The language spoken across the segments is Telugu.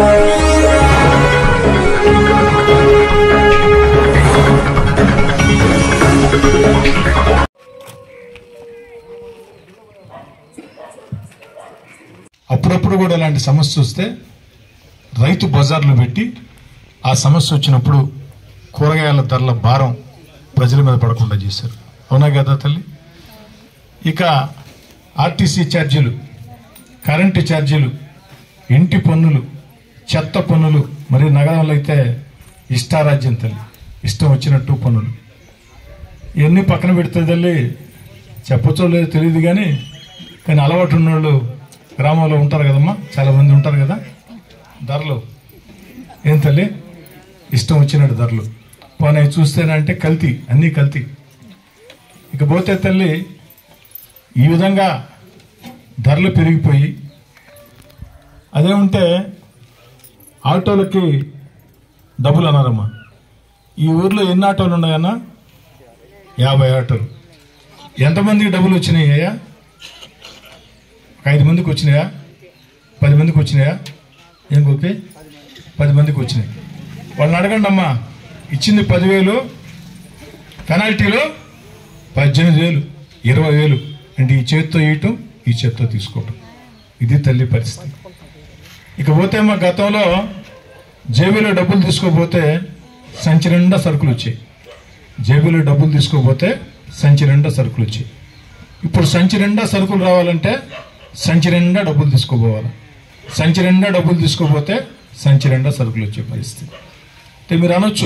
అప్పుడప్పుడు కూడా ఇలాంటి సమస్య వస్తే రైతు బజార్లు పెట్టి ఆ సమస్య వచ్చినప్పుడు కూరగాయల ధరల భారం ప్రజల మీద పడకుండా చేశారు అవునా కదా తల్లి ఇక ఆర్టీసీ ఛార్జీలు కరెంటు ఛార్జీలు ఇంటి పన్నులు చెత్త పన్నులు మరి నగరంలో అయితే ఇష్టారాజ్యం తల్లి ఇష్టం వచ్చినట్టు పన్నులు ఇవన్నీ పక్కన పెడితే తల్లి చెప్పచ్చో లేదో తెలియదు కానీ కానీ అలవాటు ఉన్నోళ్ళు గ్రామంలో ఉంటారు కదమ్మా చాలా మంది ఉంటారు కదా ధరలు ఏం తల్లి ఇష్టం వచ్చినట్టు ధరలు పోనీ అవి చూస్తేనంటే కల్తీ అన్నీ కల్తీ ఇకపోతే తల్లి ఈ విధంగా ధరలు పెరిగిపోయి అదే ఉంటే ఆటోలకి డబ్బులు అన్నారమ్మా ఈ ఊర్లో ఎన్ని ఆటోలు ఉన్నాయన్నా యాభై ఆటోలు ఎంతమందికి డబ్బులు వచ్చినాయి అయ్యా ఒక ఐదు మందికి వచ్చినాయా పది మందికి వచ్చినాయా ఏం గోపి పది మందికి వచ్చినాయి వాళ్ళని అడగండి అమ్మా ఇచ్చింది పదివేలు పెనాల్టీలో పద్దెనిమిది వేలు ఇరవై వేలు అంటే ఈ చేత్తో ఇయటం ఈ చేత్తో తీసుకోవటం ఇది తల్లి పరిస్థితి ఇక పోతే మా గతంలో జేబులో డబ్బులు తీసుకోపోతే సంచి నిండా సరుకులు వచ్చాయి జేబులో డబ్బులు తీసుకోపోతే సంచి నిండా సరుకులు వచ్చాయి ఇప్పుడు సంచి నిండా సరుకులు రావాలంటే సంచి నిండా డబ్బులు తీసుకోపోవాలి సంచి నిండా డబ్బులు తీసుకోపోతే సంచి నిండా సరుకులు వచ్చే పరిస్థితి అంటే మీరు అనొచ్చు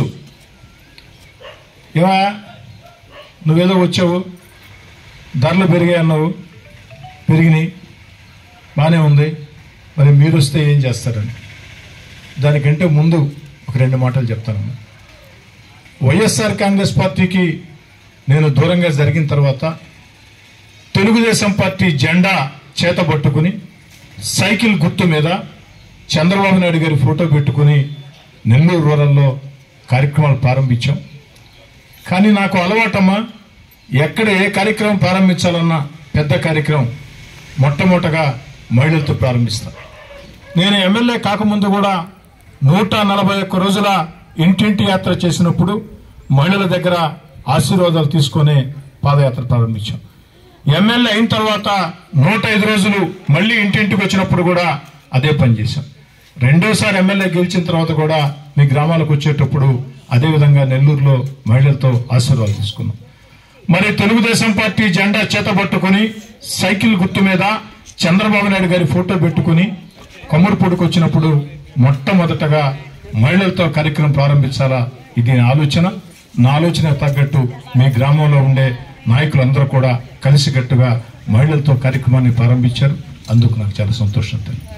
ఏమా నువ్వేదో వచ్చావు ధరలు పెరిగాయి అన్నావు పెరిగినాయి బాగానే ఉంది మరి మీరు వస్తే ఏం చేస్తారని దానికంటే ముందు ఒక రెండు మాటలు చెప్తాను వైఎస్ఆర్ కాంగ్రెస్ పార్టీకి నేను దూరంగా జరిగిన తర్వాత తెలుగుదేశం పార్టీ జెండా చేత పట్టుకుని సైకిల్ గుర్తు మీద చంద్రబాబు నాయుడు గారి ఫోటో పెట్టుకుని నెల్లూరు రూరల్లో కార్యక్రమాలు ప్రారంభించాం కానీ నాకు అలవాటమ్మా ఎక్కడ ఏ కార్యక్రమం ప్రారంభించాలన్నా పెద్ద కార్యక్రమం మొట్టమొదటగా మహిళలతో ప్రారంభిస్తాను నేను ఎమ్మెల్యే కాకముందు కూడా నూట నలభై ఒక్క రోజుల ఇంటింటి యాత్ర చేసినప్పుడు మహిళల దగ్గర ఆశీర్వాదాలు తీసుకొని పాదయాత్ర ప్రారంభించాం ఎమ్మెల్యే అయిన తర్వాత నూట ఐదు రోజులు మళ్ళీ ఇంటింటికి వచ్చినప్పుడు కూడా అదే పని చేశాం రెండోసారి ఎమ్మెల్యే గెలిచిన తర్వాత కూడా మీ గ్రామాలకు వచ్చేటప్పుడు అదే విధంగా నెల్లూరులో మహిళలతో ఆశీర్వాదాలు తీసుకున్నాం మరి తెలుగుదేశం పార్టీ జెండా చేతబట్టుకుని సైకిల్ గుర్తు మీద చంద్రబాబు నాయుడు గారి ఫోటో పెట్టుకుని కొమ్మడిపూడికి వచ్చినప్పుడు మొట్టమొదటగా మహిళలతో కార్యక్రమం ప్రారంభించాలా ఇది నా ఆలోచన నా ఆలోచన తగ్గట్టు మీ గ్రామంలో ఉండే నాయకులందరూ కూడా కలిసికట్టుగా మహిళలతో కార్యక్రమాన్ని ప్రారంభించారు అందుకు నాకు చాలా సంతోషం తెలియదు